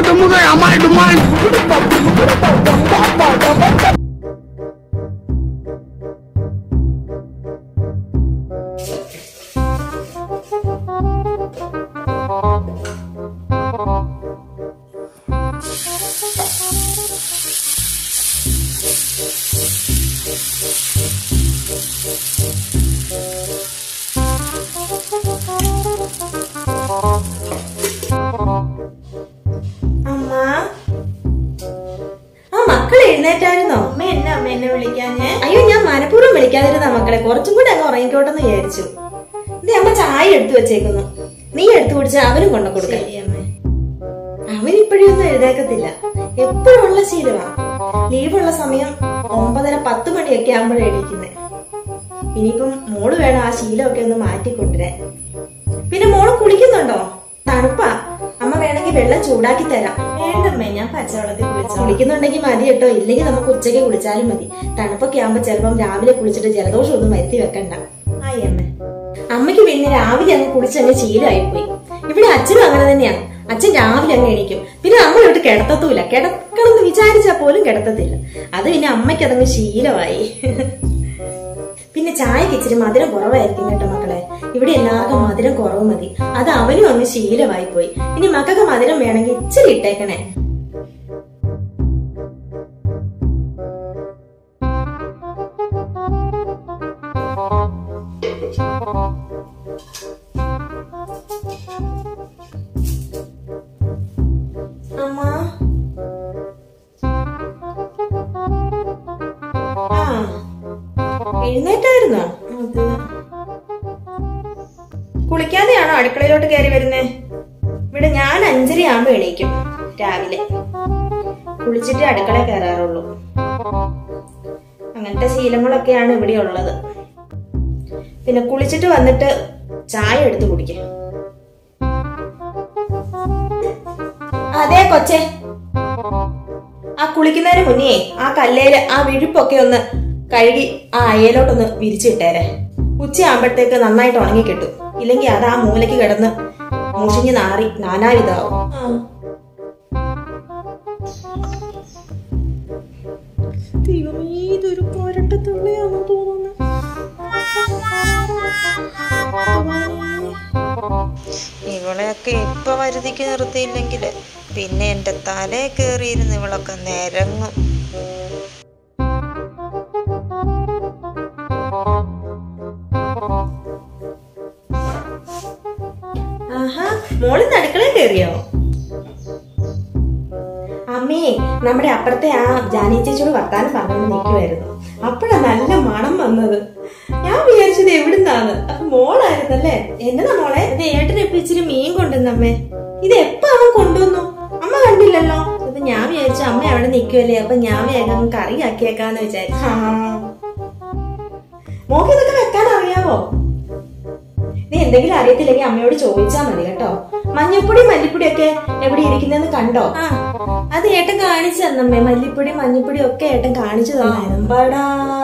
ടുമുക അമാൽ ഡുമാൽ അമ്മ ആ മക്കൾ എഴുന്നേറ്റായിരുന്നോ അമ്മ എന്നാ അമ്മ എന്നെ വിളിക്കാഞ്ഞേ അയ്യോ ഞാൻ മനഃപൂർവ്വം വിളിക്കാതിരുന്ന മക്കളെ കുറച്ചും കൂടെ അങ്ങ് ഉറങ്ങിക്കോട്ടെന്ന് വിചാരിച്ചു ഇത് അമ്മ ചായ എടുത്തു വെച്ചേക്കുന്നു നീ എടുത്തു കുടിച്ച അവനും കൊണ്ടു കൊടുക്കാം അവൻ ഇപ്പോഴൊന്നും എഴുതേക്കത്തില്ല എപ്പോഴും ഉള്ള ശീലമാ ലീവുള്ള സമയം ഒമ്പതര പത്ത് മണിയൊക്കെ ആകുമ്പോഴേ എണീക്കുന്നേ ഇനിയിപ്പം മോള് വേണം ആ ശീലമൊക്കെ ഒന്ന് മാറ്റിക്കൊണ്ടുവരാൻ പിന്നെ മോള് കുളിക്കുന്നുണ്ടോ തണുപ്പാ അമ്മ വേണമെങ്കിൽ വെള്ളം ചൂടാക്കി തരാം വേണ്ടമ്മേ ഞാൻ പച്ചവെള്ളത്തിൽ കുളിച്ചു കുളിക്കുന്നുണ്ടെങ്കിൽ മതി കേട്ടോ ഇല്ലെങ്കിൽ നമുക്ക് ഉച്ചയ്ക്ക് കുളിച്ചാലും മതി തണുപ്പൊക്കെ ആകുമ്പോ ചിലപ്പം രാവിലെ കുളിച്ചിട്ട് ജലദോഷം ഒന്നും വരുത്തി വെക്കണ്ട ആയി അമ്മ അമ്മയ്ക്ക് പിന്നെ രാവിലെ അങ്ങ് കുളിച്ചങ്ങ് ശീലമായി പോയി ഇവിടെ അച്ഛനും അങ്ങനെ തന്നെയാണ് അച്ഛൻ രാവിലെ അങ്ങ് എണീക്കും പിന്നെ നമ്മൾ ഇവിടെ കിടത്തത്തൂല കിടക്കണമെന്ന് വിചാരിച്ചാൽ പോലും കിടത്തത്തില്ല അത് പിന്നെ അമ്മയ്ക്ക് അതങ്ങ് ശീലമായി പിന്നെ ചായക്ക് ഇച്ചിരി മധുരം കുറവായിരിക്കും കേട്ടോ മക്കളെ ഇവിടെ എല്ലാവർക്കും മധുരം കുറവ് മതി അത് അവനും അങ്ങ് ശീലമായി പോയി ഇനി മക്കൾക്ക് മധുരം വേണമെങ്കിൽ ഇച്ചിരി ഇട്ടേക്കണേ അമ്മ ആ എഴുന്നേറ്റായിരുന്നോ അത് കുളിക്കാതെയാണോ അടുക്കളയിലോട്ട് കയറി വരുന്നേ ഇവിടെ ഞാൻ അഞ്ചര ആകുമ്പോ എണീക്കും രാവിലെ കുളിച്ചിട്ട് അടുക്കള കയറാറുള്ളൂ അങ്ങനത്തെ ശീലങ്ങളൊക്കെയാണ് ഇവിടെ ഉള്ളത് പിന്നെ കുളിച്ചിട്ട് വന്നിട്ട് ചായ എടുത്ത് കുടിക്കാം അതെ കൊച്ചേ ആ കുളിക്കുന്നതിന് മുന്നേ ആ കല്ലേല് ആ വിഴുപ്പൊക്കെ ഒന്ന് കഴുകി ആ അയലോട്ടൊന്ന് വിരിച്ചിട്ടേരെ ഉച്ചയാകുമ്പോഴത്തേക്ക് നന്നായിട്ട് ഉണങ്ങി കിട്ടും ഇല്ലെങ്കിൽ അത് ആ മൂലയ്ക്ക് കിടന്ന് മുഷിഞ്ഞ് നാറി നാനാവിധാവും ദൈവമേ ഇതൊരു പോരട്ടത്തുള്ളിയാണെന്ന് തോന്നുന്നു ഇവളെയൊക്കെ ഇപ്പൊ വരുതിക്ക് നിർത്തിയില്ലെങ്കിൽ പിന്നെ എന്റെ തലേ കയറിയിരുന്ന് ഇവളൊക്കെ നിരങ്ങും ആഹാ മോളിന്ന് അടുക്കളയിൽ കയറിയോ അമ്മേ നമ്മുടെ അപ്പുറത്തെ ആ ജാനി ചേച്ചിയോട് വർത്താനം പറഞ്ഞുകൊണ്ട് നിൽക്കുമായിരുന്നു അപ്പോഴാ നല്ല മണം വന്നത് ഞാൻ വിചാരിച്ചത് എവിടുന്നാണ് അപ്പൊ മോളായിരുന്നല്ലേ എന്നതാ മോളെ ഇത് ഏട്ടന് ഇപ്പൊ ഇച്ചിരി മീൻ കൊണ്ടുവന്നമ്മേ ഇത് എപ്പോ അവൻ കൊണ്ടുവന്നു അമ്മ കണ്ടില്ലല്ലോ അപ്പൊ ഞാൻ വിചാരിച്ചു അമ്മ അവിടെ നിൽക്കുമല്ലേ അപ്പൊ ഞാൻ വേഗം കറി ആക്കിയേക്കാന്ന് വിചാരിച്ചു മോക്ക് ഇതൊക്കെ വെക്കാൻ അറിയാവോ നീ എന്തെങ്കിലും അറിയത്തില്ലെങ്കിൽ അമ്മയോട് ചോദിച്ചാ മതി കേട്ടോ മഞ്ഞപ്പൊടി മല്ലിപ്പൊടി ഒക്കെ എവിടെ ഇരിക്കുന്നെന്ന് കണ്ടോ ആ അത് ഏട്ടൻ കാണിച്ചു തന്നമ്മേ മല്ലിപ്പൊടി മഞ്ഞപ്പൊടി ഒക്കെ ഏട്ടൻ കാണിച്ചു തന്നായിരുന്നുടാ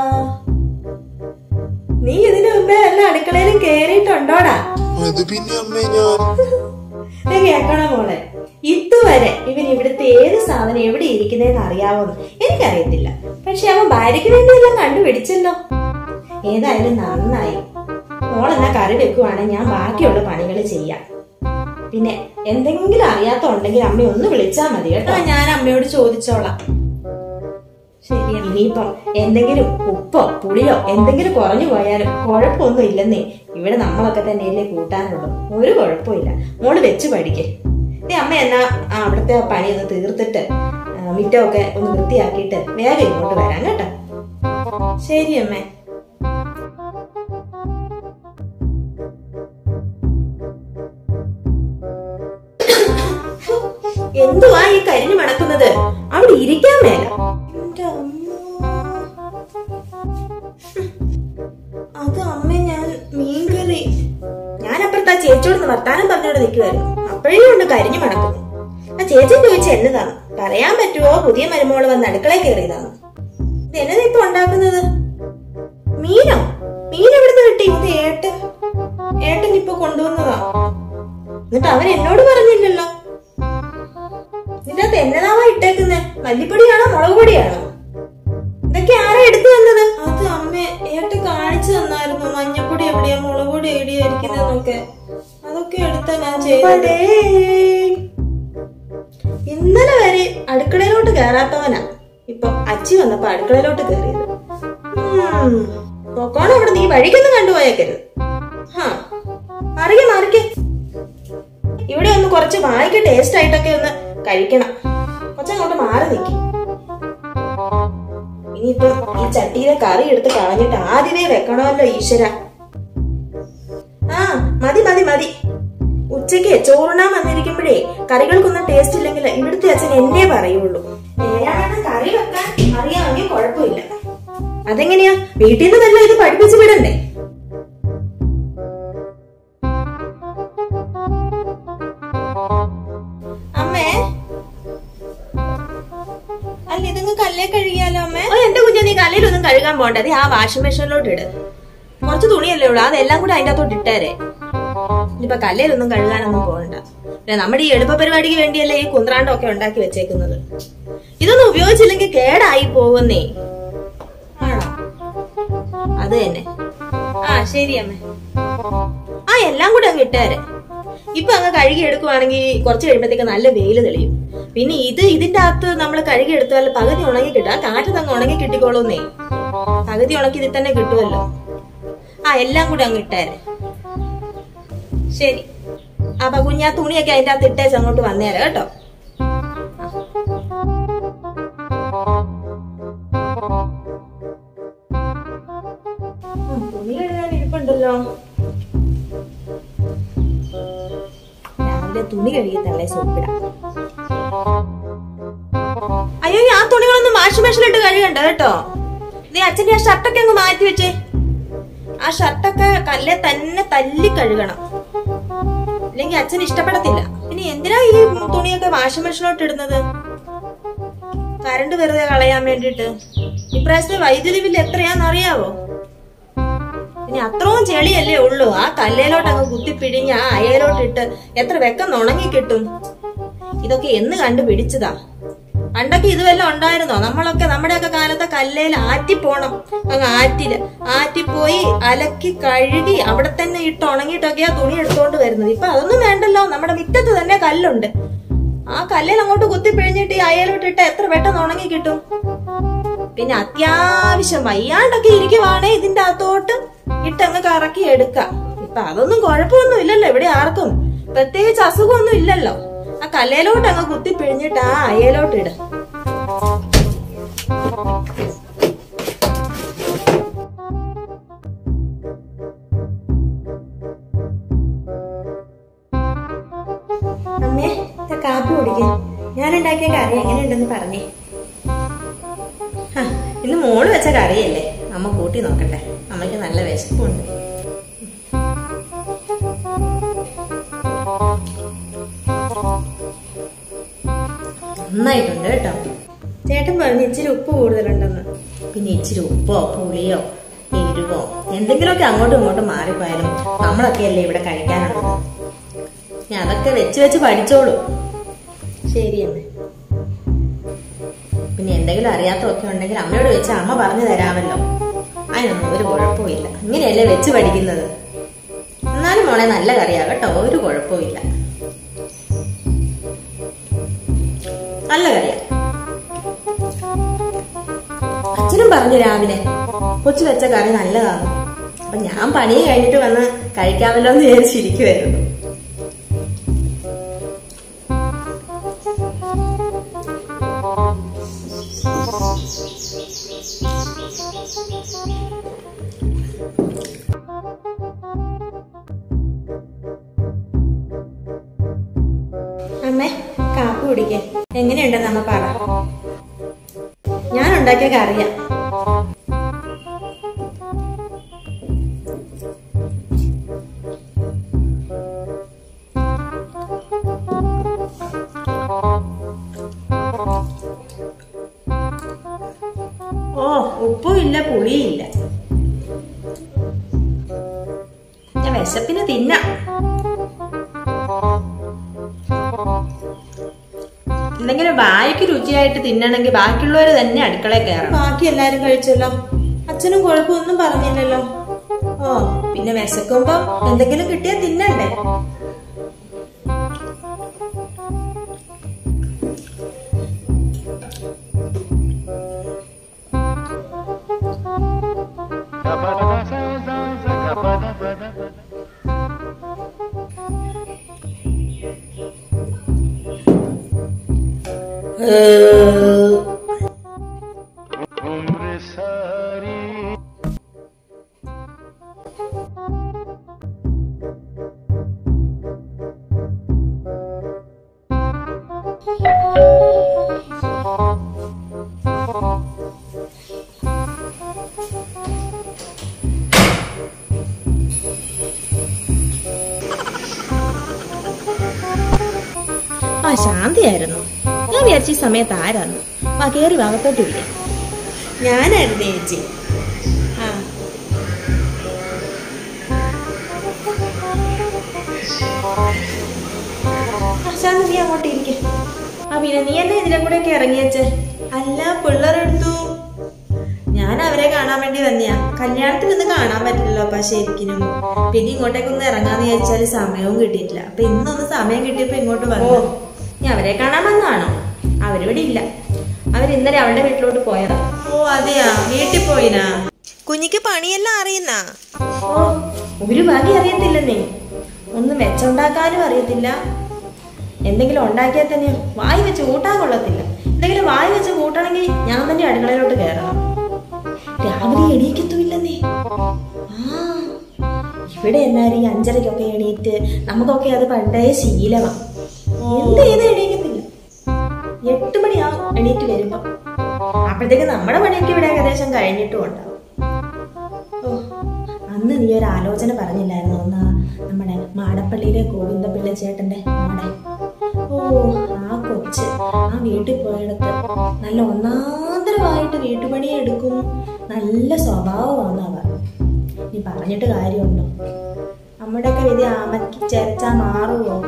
നീ ഇതിനു മുമ്പേ വല്ല അടുക്കളയിലും കേറിയിട്ടുണ്ടോടാ അത് പിന്നെ അമ്മേ ഞാൻ ദേ കേൾക്കണോ മോളെ ഇതുവരെ ഇവൻ ഇവിടുത്തെ ഏത് സാധനം എവിടെ ഇരിക്കുന്നതെന്ന് അറിയാവോന്ന് എനിക്കറിയത്തില്ല പക്ഷെ അവൻ ഭാര്യയ്ക്ക് വേണ്ടിയെല്ലാം കണ്ടുപിടിച്ചല്ലോ ഏതായാലും നന്നായി മോളെന്നാ കറി വെക്കുവാണെങ്കിൽ ഞാൻ ബാക്കിയുള്ള പണികൾ ചെയ്യാം പിന്നെ എന്തെങ്കിലും അറിയാത്ത ഉണ്ടെങ്കിൽ അമ്മ ഒന്ന് വിളിച്ചാൽ മതി കേട്ടോ ഞാൻ അമ്മയോട് ചോദിച്ചോളാം ശരി ഇനിയിപ്പം എന്തെങ്കിലും ഉപ്പോ പുളിയോ എന്തെങ്കിലും കുറഞ്ഞു പോയാലും കുഴപ്പമൊന്നും ഇല്ലെന്നേ ഇവിടെ നമ്മളൊക്കെ തന്നെയല്ലേ കൂട്ടാനുള്ളൂ ഒരു കുഴപ്പമില്ല മോള് വെച്ച് പഠിക്കേ നീ അമ്മ എന്നാ ആ അവിടുത്തെ പണി ഒന്ന് തീർത്തിട്ട് ആ, മിറ്റമൊക്കെ ഒന്ന് വൃത്തിയാക്കിയിട്ട് വേഗം ഇങ്ങോട്ട് വരാം കേട്ടോ ശരി അമ്മേ എന്തുവാ ഈ കരിഞ്ഞു മണക്കുന്നത് അവിടെ ഇരിക്കാൻ മേല എന്റെ അമ്മ. അത് അമ്മ ഞാൻ മീൻകറി ഞാൻ അപ്പുറത്ത് ആ ചേച്ചിയോട് വർത്താനം പറഞ്ഞോട് നിൽക്കുമായിരുന്നു അപ്പോഴേ ഉണ്ട് കരിഞ്ഞു മണക്കുന്നു ആ ചേച്ചി ചോദിച്ച എന്നതാണ് പറയാൻ പറ്റുമോ പുതിയ മരുമോള് വന്ന് അടുക്കളയിൽ കയറിയതാണ് ഇത് എന്നതാ ഇപ്പൊ ഉണ്ടാക്കുന്നത് മീനോ മീൻ എവിടുന്ന് കിട്ടി ഇത് ഏട്ടൻ ഏട്ടൻ ഇപ്പൊ കൊണ്ടുവന്നതാ എന്നിട്ട് അവൻ എന്നോട് പറഞ്ഞില്ലല്ലോ ഇതിന്റെ അകത്ത് എന്നതാവാ ഇട്ടേക്കുന്നെ മല്ലിപ്പൊടിയാണോ മുളക് പൊടിയാണോ ഇതൊക്കെ ആരാ എടുത്തു തന്നത് അത് അമ്മ ഏട്ട കാണിച്ചു തന്നായിരുന്നു മഞ്ഞപ്പൊടി എവിടെയാ മുളക് പൊടി എവിടെയാ ഇരിക്കുന്നതെന്നൊക്കെ അതൊക്കെ എടുത്താ ഞാൻ ചെയ്തത് ഇന്നലെ വരെ അടുക്കളയിലോട്ട് കയറാത്തവനാ ഇപ്പൊ അച്ചി വന്നപ്പോ അടുക്കളയിലോട്ട് കയറിയത് ഉം. പൊക്കോണം ഇവിടെ നീ വഴിക്കൊന്നും കണ്ടുപോയേക്കരുത് ഹാ മറിയ മറിക്ക് ഇവിടെ ഒന്ന് കുറച്ച് വായിക്ക് ടേസ്റ്റ് ആയിട്ടൊക്കെ ഒന്ന് കഴിക്കണം കൊച്ചങ്ങോട്ട് മാറി നിൽക്കി ഇനിയിപ്പം ഈ ചട്ടിയിലെ കറി എടുത്ത് കളഞ്ഞിട്ട് ആദ്യമേ വെക്കണമല്ലോ ഈശ്വര ആ മതി മതി മതി ഉച്ചയ്ക്ക് ചോറുണ്ണാൻ വന്നിരിക്കുമ്പോഴേ കറികൾക്കൊന്നും ടേസ്റ്റ് ഇല്ലെങ്കിൽ ഇവിടുത്തെ അച്ഛൻ എന്നെ പറയുള്ളൂ ഏഴാണ് കറി വെക്കാൻ അറിയാമെങ്കിൽ കുഴപ്പമില്ല അതെങ്ങനെയാ വീട്ടിൽ നിന്ന് തന്നെ ഇത് പഠിപ്പിച്ചു വിടണ്ടേ അമ്മേ അല്ല ഇതങ്ങ് കല്ലേ കഴുകിയാലോ അമ്മേ ഓ എന്റെ കുഞ്ഞെ നീ കല്ലിലൊന്നും കഴുകാൻ പോണ്ട അത് ആ വാഷിംഗ് മെഷീനിലോട്ട് ഇട് കുറച്ച് തുണിയല്ലേ ഉള്ളൂ അതെല്ലാം കൂടെ അതിന്റെ അകത്തോട്ട് ഇട്ടേരെ ഇനിയിപ്പൊ കല്ലിലൊന്നും കഴുകാനൊന്നും പോകണ്ട പിന്നെ നമ്മുടെ ഈ എളുപ്പ പരിപാടിക്ക് വേണ്ടിയല്ലേ ഈ കുന്ത്രാണ്ടമൊക്കെ ഉണ്ടാക്കി വെച്ചേക്കുന്നത് ഇതൊന്നും ഉപയോഗിച്ചില്ലെങ്കിൽ കേടായി പോകുന്നേ ആണോ അത് തന്നെ ആ ശരി അമ്മേ ആ എല്ലാം കൂടെ അങ്ങ് ഇട്ടേരെ ഇപ്പൊ അങ്ങ് കഴുകി എടുക്കുവാണെങ്കിൽ കുറച്ച് കഴിയുമ്പോഴത്തേക്ക് നല്ല വെയിൽ തെളിയും പിന്നെ ഇത് ഇതിന്റെ അകത്ത് നമ്മൾ കഴുകി എടുത്താൽ പകുതി ഉണങ്ങി കിട്ടും ആ കാറ്റത്ത് അങ്ങ് ഉണങ്ങി കിട്ടിക്കോളൂന്നേ പകുതി ഉണക്കി ഇതിൽ തന്നെ കിട്ടുമല്ലോ ആ എല്ലാം കൂടെ അങ്ങ് ഇട്ടേരെ ശരി അപ്പൊ കുഞ്ഞാ തുണിയൊക്കെ അതിന്റെ അകത്ത് ഇട്ടേച്ച് അങ്ങോട്ട് വന്നേരെ കേട്ടോ ഉം, തുണി കഴുകാൻ ഇരിപ്പുണ്ടല്ലോ രാവിലെ തുണി കഴുകി തള്ളേ സോപ്പിടാം അയ്യോ ഞാൻ തുണികളൊന്നും വാഷിംഗ് മെഷീനിലിട്ട് കഴുകണ്ട കേട്ടോ നീ അച്ഛന്റെ ആ ഷർട്ടൊക്കെ അങ്ങ് മാറ്റി വെച്ചേ ആ ഷർട്ടൊക്കെ കല്ലെ തന്നെ തല്ലി കഴുകണം അല്ലെങ്കിൽ അച്ഛൻ ഇഷ്ടപ്പെടത്തില്ല ഇനി എന്തിനാ ഈ തുണിയൊക്കെ വാഷിംഗ് മെഷീനിലോട്ട് ഇടുന്നത് കറണ്ട് വെറുതെ കളയാൻ വേണ്ടിട്ട് ഇപ്രാവശ്യത്തെ വൈദ്യുതി ബില്ല് എത്രയാന്ന് അറിയാവോ ഇനി അത്രയും ചെളിയല്ലേ ഉള്ളൂ ആ കല്ലേലോട്ട് അങ്ങ് കുത്തിപ്പിഴിഞ്ഞ് ആ അയലോട്ട് ഇട്ട് എത്ര വെക്കം ഉണങ്ങി കിട്ടും ഇതൊക്കെ എന്ന് കണ്ടുപിടിച്ചതാ പണ്ടൊക്കെ ഇത് വല്ലതും ഉണ്ടായിരുന്നോ നമ്മളൊക്കെ നമ്മുടെയൊക്കെ കാലത്തെ കല്ലേൽ ആറ്റിപ്പോണം അങ്ങ് ആറ്റില് ആറ്റിപ്പോയി അലക്കി കഴുകി അവിടെ തന്നെ ഇട്ട് ഉണങ്ങിയിട്ടൊക്കെയാ തുണി എടുത്തോണ്ട് വരുന്നത് ഇപ്പൊ അതൊന്നും വേണ്ടല്ലോ നമ്മുടെ മുറ്റത്ത് തന്നെ കല്ലുണ്ട് ആ കല്ലിൽ അങ്ങോട്ട് കുത്തിപ്പിഴിഞ്ഞിട്ട് ഈ അയലോട്ട് ഇട്ട് എത്ര പെട്ടെന്ന് ഉണങ്ങി കിട്ടും പിന്നെ അത്യാവശ്യം വയ്യാണ്ടൊക്കെ ഇരിക്കുവാണേ ഇതിന്റെ അകത്തോട്ട് ഇട്ടങ്ങ് കറക്കി എടുക്കാം ഇപ്പൊ അതൊന്നും കുഴപ്പമൊന്നും ഇല്ലല്ലോ ഇവിടെ ആർക്കും പ്രത്യേകിച്ച് അസുഖമൊന്നും ഇല്ലല്ലോ ആ കല്ലേലോട്ട് അങ്ങ് കുത്തി പിഴിഞ്ഞിട്ട് ആ അയലോട്ട് ഇട അമ്മേ ഇത് കാപ്പി കുടിക്കാൻ ഞാൻ ഉണ്ടാക്കിയ കറി എങ്ങനെയുണ്ടെന്ന് പറഞ്ഞേ ആ, ഇന്ന് മോള് വെച്ച കറിയല്ലേ അമ്മ കൂട്ടി നോക്കട്ടെ അമ്മയ്ക്ക് നല്ല വിശപ്പുണ്ട് നന്നായിട്ടുണ്ട് കേട്ടോ ചേട്ടൻ പറഞ്ഞു ഇച്ചിരി ഉപ്പ് കൂടുതലുണ്ടെന്ന് പിന്നെ ഇച്ചിരി ഉപ്പോ പുളിയോ എരിവോ എന്തെങ്കിലുമൊക്കെ അങ്ങോട്ടും ഇങ്ങോട്ടും മാറിപ്പോയാലും നമ്മളൊക്കെ അല്ലേ ഇവിടെ കഴിക്കാനുള്ളത് ഞാൻ അതൊക്കെ വെച്ച് വെച്ച് പഠിച്ചോളൂ ശരി അമ്മേ പിന്നെ എന്തെങ്കിലും അറിയാത്തതൊക്കെ ഉണ്ടെങ്കിൽ അമ്മയോട് വെച്ച് അമ്മ പറഞ്ഞു തരാമല്ലോ അതിനൊന്നും ഒരു കുഴപ്പമില്ല ഇങ്ങനെയല്ലേ വെച്ച് പഠിക്കുന്നത് എന്നാലും മോളെ നല്ല കറിയാ കേട്ടോ ഒരു കുഴപ്പമില്ല നല്ല കറിയാ അച്ഛനും പറഞ്ഞു രാവിലെ കൊച്ചു വെച്ച കറി നല്ലതാണ് അപ്പൊ ഞാൻ പണി കഴിഞ്ഞിട്ട് വന്ന് കഴിക്കാമല്ലോ എന്ന് വിചാരിച്ചിരിക്കുമായിരുന്നു അമ്മേ കാപ്പി കുടിക്കാൻ എങ്ങനെയുണ്ടെന്ന് അമ്മ പറ ഞാൻ ഉണ്ടാക്കിയ കറിയാ ഓ ഉപ്പും ഇല്ല പുളിയും ഇല്ല ഞാൻ വിശപ്പിന് തിന്നാം എന്തെങ്കിലും ബായിക്ക് രുചിയായിട്ട് തിന്നണമെങ്കിൽ ബാക്കിയുള്ളവര് തന്നെ അടുക്കളയിൽ കയറണം ബാക്കി എല്ലാരും കഴിച്ചല്ലോ അച്ഛനും കുഴപ്പമൊന്നും പറഞ്ഞില്ലല്ലോ ഓ പിന്നെ വിശക്കുമ്പോ എന്തെങ്കിലും കിട്ടിയാ തിന്നണ്ടേ ആ ശാന്തിയായിരുന്നു ഞാൻ വിചാരിച്ച ഈ സമയത്ത് ആരാന്ന് ആ കേറി ഭാഗത്തോട്ടില്ല ഞാനായിരുന്നു ചേച്ചി ആ ആ, ശാന്തി നീ അങ്ങോട്ട് ഇരിക്ക ആ പിന്നെ നീ എന്നെ ഇതിലെ കൂടെ ഒക്കെ ഇറങ്ങിയച്ചേ അല്ല പിള്ളേരെടുത്തു ഞാൻ അവരെ കാണാൻ വേണ്ടി വന്നിയാ കല്യാണത്തിന് ഇന്ന് കാണാൻ പറ്റില്ലല്ലോ അപ്പൊ ശരിക്കും പിന്നെ ഇങ്ങോട്ടേക്കൊന്ന് ഇറങ്ങാന്ന് വിചാരിച്ചാല് സമയവും കിട്ടിയിട്ടില്ല അപ്പൊ ഇന്നൊന്ന് സമയം കിട്ടിയപ്പോ ഇങ്ങോട്ട് വന്നു നീ അവരെ കാണാൻ വന്നാണോ അവരിവിടെ ഇല്ല അവർ ഇന്നലെ അവളുടെ വീട്ടിലോട്ട് പോയതാ ഓ അതെയാ വീട്ടിൽ പോയിനാ കുഞ്ഞിക്ക് പണിയെല്ലാം അറിയുന്ന ഓ ഒരു വകി അറിയത്തില്ലെന്നേ ഒന്നും വെച്ചുണ്ടാക്കാനും അറിയത്തില്ല എന്തെങ്കിലും ഉണ്ടാക്കിയാൽ തന്നെ വായി വെച്ച് കൂട്ടാൻ കൊള്ളത്തില്ല എന്തെങ്കിലും വായി വെച്ച് കൂട്ടണമെങ്കിൽ ഞാൻ തന്നെ അടുക്കളയിലോട്ട് കയറണം രാവിലെ എണീക്കത്തുമില്ലെന്നേ ആ ഇവിടെ എല്ലാരും ഈ അഞ്ചരയ്ക്കൊക്കെ എണീറ്റ് നമുക്കൊക്കെ അത് പണ്ടേ ശീലമാണ് എന്ത് ചെയ്ത് എണീക്കത്തില്ല എട്ട് മണിയാവും എണീറ്റ് വരുമ്പോ അപ്പോഴത്തേക്ക് നമ്മുടെ പണിയൊക്കെ ഇവിടെ ഏകദേശം കഴിഞ്ഞിട്ടും ഉണ്ടാവും ഓ, അന്ന് നീ ഒരു ആലോചന പറഞ്ഞില്ലായിരുന്നു ഒന്ന് നമ്മുടെ മാടപ്പള്ളിയിലെ ഗോവിന്ദപിള്ള ചേട്ടന്റെ മോടെ ഓ ആ കൊച്ച് ആ വീട്ടിൽ പോയെടുത്ത് നല്ല ഒന്നാന്തരമായിട്ട് വീട്ടുപണി എടുക്കും നല്ല സ്വഭാവമാണ് അവർ നീ പറഞ്ഞിട്ട് കാര്യമുണ്ടോ നമ്മുടെയൊക്കെ വിധി ആമയ്ക്ക് ചേർച്ചാ മാറുമോ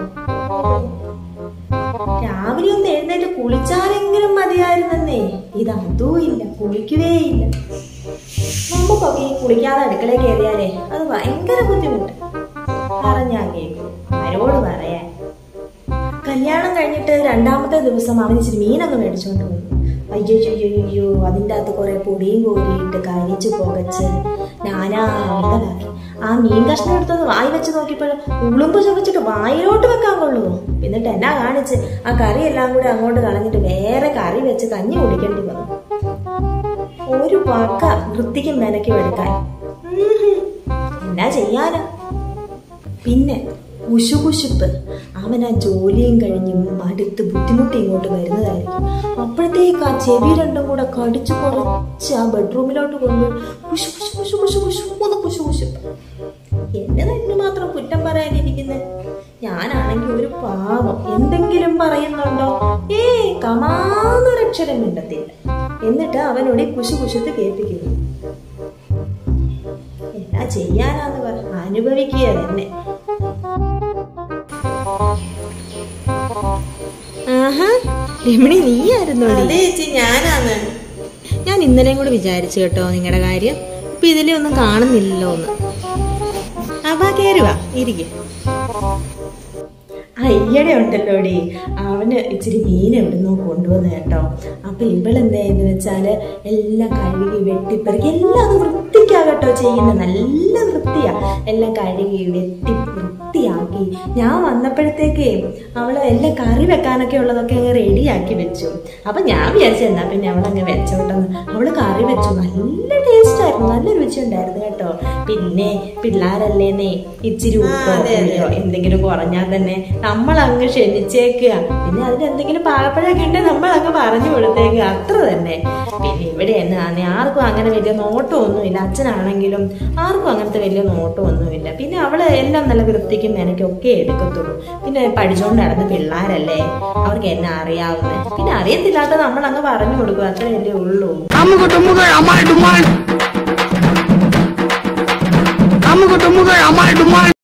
രാവിലെ ഒന്ന് എഴുന്നേറ്റ് കുളിച്ചാലെങ്കിലും മതിയായിരുന്നെന്നേ ഇത് അതും ഇല്ല കുളിക്കുകയേ ഇല്ല നമുക്കൊക്കെ ഈ കുളിക്കാതെ അടുക്കളയിൽ കയറിയാലേ അത് ഭയങ്കര ബുദ്ധിമുട്ട് പറഞ്ഞാ കേൾക്കും ആരോട് പറയാൻ കല്യാണം കഴിഞ്ഞിട്ട് രണ്ടാമത്തെ ദിവസം അവൻ ഇച്ചിരി മീനൊക്കെ മേടിച്ചോണ്ട് വന്നു അയ്യോ അയ്യോ അയ്യോ അതിൻ്റെ അകത്ത് കുറെ പൊടിയും കോരിയിട്ട് കരിച്ച് പുകച്ച് നാനാ വിധമാക്കി ആ മീൻ കഷ്ണം എടുത്തൊന്ന് വായി വെച്ച് നോക്കിയപ്പോൾ ഉളുമ്പ് ചുമച്ചിട്ട് വായിലോട്ട് വെക്കാൻ കൊള്ളുമോ എന്നിട്ട് എന്നാ കാണിച്ച് ആ കറി എല്ലാം കൂടെ അങ്ങോട്ട് കളഞ്ഞിട്ട് വേറെ കറി വെച്ച് കഞ്ഞി കുടിക്കേണ്ടി വന്നു ഒരു വാക്ക വൃത്തിക്കും മെനക്കും എടുക്കാൻ ഉം. എന്നാ ചെയ്യാനാ പിന്നെ കുശുകുശുപ്പ് അവൻ ആ ജോലിയും കഴിഞ്ഞ് മടുത്ത് ബുദ്ധിമുട്ടി ഇങ്ങോട്ട് വരുന്നതായിരിക്കും അപ്പോഴത്തേക്ക് ആ ചെവി രണ്ടും കൂടെ കടിച്ചു കുറച്ച് ആ ബെഡ്റൂമിലോട്ട് കൊണ്ടുപോയി കുശു കുശു കുശു കുശു കുശു എന്ന് കുശു കുശുപ്പ് എന്നെ തന്നെ മാത്രം കുറ്റം പറയാനിരിക്കുന്നത് ഞാനാണെങ്കിൽ ഒരു പാവം എന്തെങ്കിലും പറയുന്നുണ്ടോ ഏ കമാന്നൊരക്ഷരം മിണ്ടത്തില്ല എന്നിട്ട് അവനോട് ഈ കുശു കുശുത്ത് കേൾപ്പിക്കുന്നു എന്നാ ചെയ്യാനാന്ന് പറ അനുഭവിക്കുക തന്നെ ആഹാ രമണി നീയായിരുന്നോടി അതെ ചേച്ചി ഞാനാണ് ഞാൻ ഇന്നലെയും കൂടെ വിചാരിച്ചു കേട്ടോ നിങ്ങളുടെ കാര്യം ഇപ്പൊ ഇതിലെ ഒന്നും കാണുന്നില്ലല്ലോ ഒന്ന് അപ്പാ കേറി വാ ഇരിക്കെ അയ്യടെ ഉണ്ടല്ലോടി അവന് ഇച്ചിരി മീൻ എവിടുന്നോ കൊണ്ടുവന്ന് കേട്ടോ അപ്പൊ ഇവളെന്തായെന്ന് വെച്ചാല് എല്ലാം കഴുകി വെട്ടിപ്പെറുക്കി എല്ലാം അത് വൃത്തിക്കാ കേട്ടോ ചെയ്യുന്നത് നല്ല വൃത്തിയാ എല്ലാം കഴുകി വെട്ടി വൃത്തിയാക്കി ഞാൻ വന്നപ്പോഴത്തേക്കേ അവള് എല്ലാം കറി വെക്കാനൊക്കെ ഉള്ളതൊക്കെ അങ്ങ് റെഡിയാക്കി വെച്ചു അപ്പൊ ഞാൻ വിചാരിച്ചു എന്നാ പിന്നെ അവളങ്ങ് വെച്ചോട്ടെന്ന് അവള് കറി വെച്ചു നല്ല ടേസ്റ്റ് ആയിരുന്നു നല്ല രുചി ഉണ്ടായിരുന്നു കേട്ടോ പിന്നെ പിള്ളേരല്ലേന്നേ ഇച്ചിരി ഉപ്പോ പുളിയോ എന്തെങ്കിലും കുറഞ്ഞാൽ തന്നെ നമ്മൾ അങ്ങ് ക്ഷണിച്ചേക്കുക പിന്നെ അതിന് എന്തെങ്കിലും പാകപ്പഴമൊക്കെ ഉണ്ടെങ്കിൽ നമ്മൾ അങ്ങ് പറഞ്ഞു കൊടുത്തേക്കുക അത്ര തന്നെ പിന്നെ ഇവിടെ എന്നാ ആർക്കും അങ്ങനെ വലിയ നോട്ടമൊന്നുമില്ല അച്ഛനാണെങ്കിലും ആർക്കും അങ്ങനത്തെ വലിയ നോട്ടമൊന്നുമില്ല പിന്നെ അവള് എല്ലാം നല്ല വൃത്തിക്കും മെനക്കും ഒക്കെ എടുക്കത്തുള്ളൂ പിന്നെ പഠിച്ചുകൊണ്ട് നടന്ന പിള്ളേരല്ലേ അവർക്ക് എന്നെ അറിയാവുന്നത് പിന്നെ അറിയത്തില്ലാത്ത നമ്മൾ അങ്ങ് പറഞ്ഞു കൊടുക്കും അത്രയല്ലേ ഉള്ളൂ അമുക ടുമുക അമാൽ ഡുമാൽ അമുക ടുമുക അമാൽ ഡുമാൽ